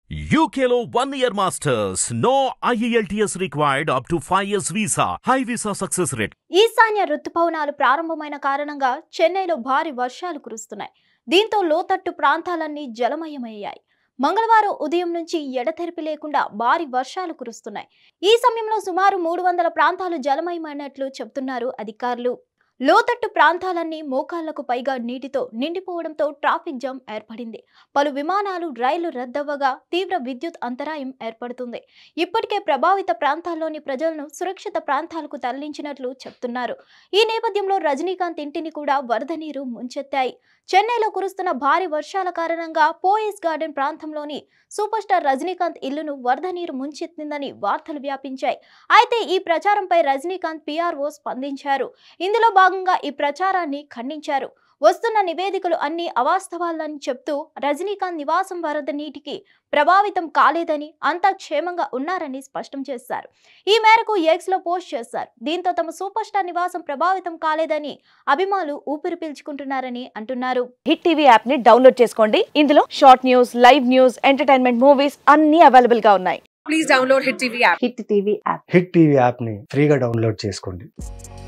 UKLO one year masters. No IELTS required up to 5 years visa. High visa success rate. ఈశాన్య రుతుపవనాలు ప్రారంభమైన కారణంగా చెన్నైలో భారీ వర్షాలు కురుస్తున్నాయి దీంతో లోతట్టు ప్రాంతాలన్నీ జలమయమయ్యాయి మంగళవారం ఉదయం నుంచి ఎడతెరిపి లేకుండా భారీ వర్షాలు కురుస్తున్నాయి ఈ సమయంలో సుమారు మూడు వందల ప్రాంతాలు జలమయమైనట్లు చెబుతున్నారు అధికారులు లోతట్టు ప్రాంతాలన్నీ మోకాళ్లకు పైగా నీటితో నిండిపోవడంతో ట్రాఫిక్ జామ్ ఏర్పడింది పలు విమానాలు రైళ్లు రద్దవ్వగా తీవ్ర విద్యుత్ అంతరాయం ఏర్పడుతుంది ఇప్పటికే ప్రభావిత ప్రాంతాల్లోని ప్రజలను సురక్షిత ప్రాంతాలకు తరలించినట్లు చెప్తున్నారు ఈ నేపథ్యంలో రజనీకాంత్ ఇంటిని కూడా వరద నీరు ముంచెత్తాయి చెన్నైలో కురుస్తున్న భారీ వర్షాల కారణంగా పోయిస్ గార్డెన్ ప్రాంతంలోని సూపర్ స్టార్ రజనీకాంత్ ఇల్లును వరద నీరు ముంచెత్తిందని వార్తలు వ్యాపించాయి అయితే ఈ ప్రచారంపై రజనీకాంత్ పిఆర్ఓ స్పందించారు ఇందులో భాగంగా ఈ ప్రచారాన్ని ఖండించారు వస్తున్న నివేదికలు అన్ని అవాస్తవాలని చెప్తూ రజనీకాంత్ నివాసం వరద నీటికి ప్రభావితం కాలేదని అంతా క్షేమంగా ఉన్నారని స్పష్టం చేశారు ఈ మేరకు ఎక్స్ లో పోస్ట్ చేశారు దీంతో తమ సూపర్ స్టార్ నివాసం ప్రభావితం కాలేదని అభిమానులు ఊపిరి పీల్చుకుంటున్నారని అంటున్నారు హిట్ టీవీ యాప్ ని డౌన్లోడ్ చేసుకోండి ఇందులో short news live news entertainment movies అన్ని అవైలబుల్ గా ఉన్నాయి please download Hit TV app. Hit TV app hit TV యాప్ని ఫ్రీగా డౌన్లోడ్ చేసుకోండి